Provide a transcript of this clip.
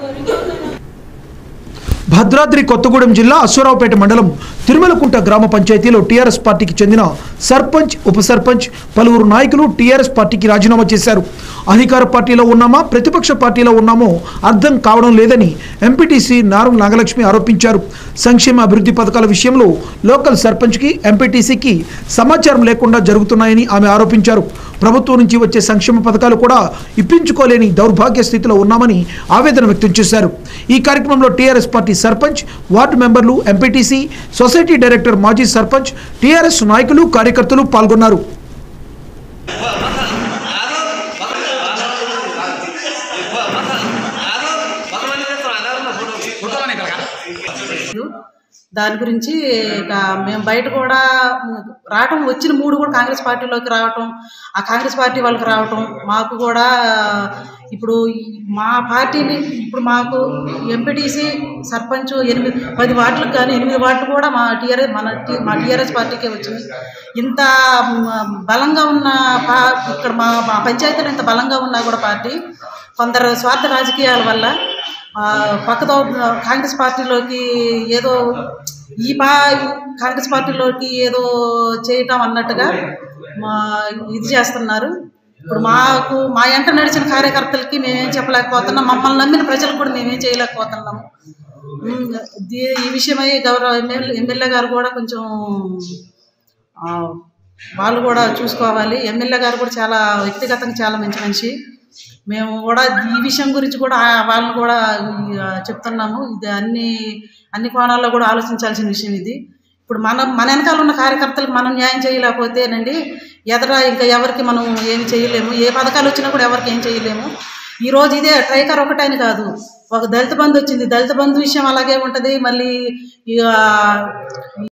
భద్రాద్రి కొత్తగూడెం జిల్లా అశ్వరావుపేట మండలం తిరుమలకుంట గ్రామ పంచాయతీలో టీఆర్ఎస్ పార్టీకి చెందిన సర్పంచ్ ఉప సర్పంచ్ పలువురు నాయకులు టీఆర్ఎస్ పార్టీకి రాజీనామా చేశారు అధికార పార్టీలో ఉన్నామా ప్రతిపక్ష పార్టీలో ఉన్నామో అర్థం కావడం లేదని ఎంపీటీసీ నారం నాగలక్ష్మి ఆరోపించారు సంక్షేమ అభివృద్ధి పథకాల విషయంలో లోకల్ సర్పంచ్కి ఎంపీటీసీకి సమాచారం లేకుండా జరుగుతున్నాయని ఆమె ఆరోపించారు ప్రభుత్వం నుంచి వచ్చే సంక్షేమ పథకాలు కూడా ఇప్పించుకోలేని దౌర్భాగ్య స్థితిలో ఉన్నామని ఆవేదన వ్యక్తం చేశారు ఈ కార్యక్రమంలో టీఆర్ఎస్ పార్టీ సర్పంచ్ వార్డు మెంబర్లు ఎంపీటీసీ సొసైటీ డైరెక్టర్ మాజీ సర్పంచ్ టీఆర్ఎస్ నాయకులు కార్యకర్తలు పాల్గొన్నారు దాని గురించి ఇక మేము బయట కూడా రావటం వచ్చిన మూడు కూడా కాంగ్రెస్ పార్టీలోకి రావటం ఆ కాంగ్రెస్ పార్టీ వాళ్ళకి రావటం మాకు కూడా ఇప్పుడు ఈ మా పార్టీని ఇప్పుడు మాకు ఎంపీటీసీ సర్పంచ్ ఎనిమిది పది వార్డులకు కానీ ఎనిమిది వార్డులు కూడా మా టీఆర్ఎస్ మన టీ మా టీఆర్ఎస్ పార్టీకే వచ్చింది ఇంత మ, బలంగా ఉన్న పా ఇక్కడ మా మా పంచాయతీలో ఇంత బలంగా ఉన్నా కూడా పార్టీ కొందరు స్వార్థ రాజకీయాల వల్ల ఆ, పక్కతో కాంగ్రెస్ పార్టీలోకి ఏదో ఈ పా కాంగ్రెస్ పార్టీలోకి ఏదో చేయటం అన్నట్టుగా మా ఇది చేస్తున్నారు ఇప్పుడు మాకు మా ఎంట నడిచిన కార్యకర్తలకి మేమేం చెప్పలేకపోతున్నాం మమ్మల్ని నమ్మిన ప్రజలకు కూడా మేమేం చేయలేకపోతున్నాము ఉమ్, దీ- ఈ విషయమై గౌరవ ఎమ్మెల్యే ఎమ్మెల్యే గారు కూడా కొంచెం ఆ, వాళ్ళు కూడా చూసుకోవాలి ఎమ్మెల్యే గారు కూడా చాలా వ్యక్తిగతంగా చాలా మంచి మనిషి మేము కూడా ఈ విషయం గురించి కూడా ఆ- వాళ్ళని కూడా ఈ, ఆ, చెప్తున్నాము ఇది అన్ని అన్ని కోణాల్లో కూడా ఆలోచించాల్సిన విషయం ఇది ఇప్పుడు మనం మన వెనకాల ఉన్న కార్యకర్తలకు మనం న్యాయం చేయలేకపోతేనండి ఎదర ఇంకా ఎవరికి మనం ఏమి చేయలేము ఏ పథకాలు వచ్చినా కూడా ఎవరికి ఏం చేయలేము ఈ రోజు ఇదే ట్రైకర్ ఒకటని కాదు ఒక దళిత బంధు వచ్చింది దళిత బంధు విషయం అలాగే ఉంటుంది మళ్ళీ ఇక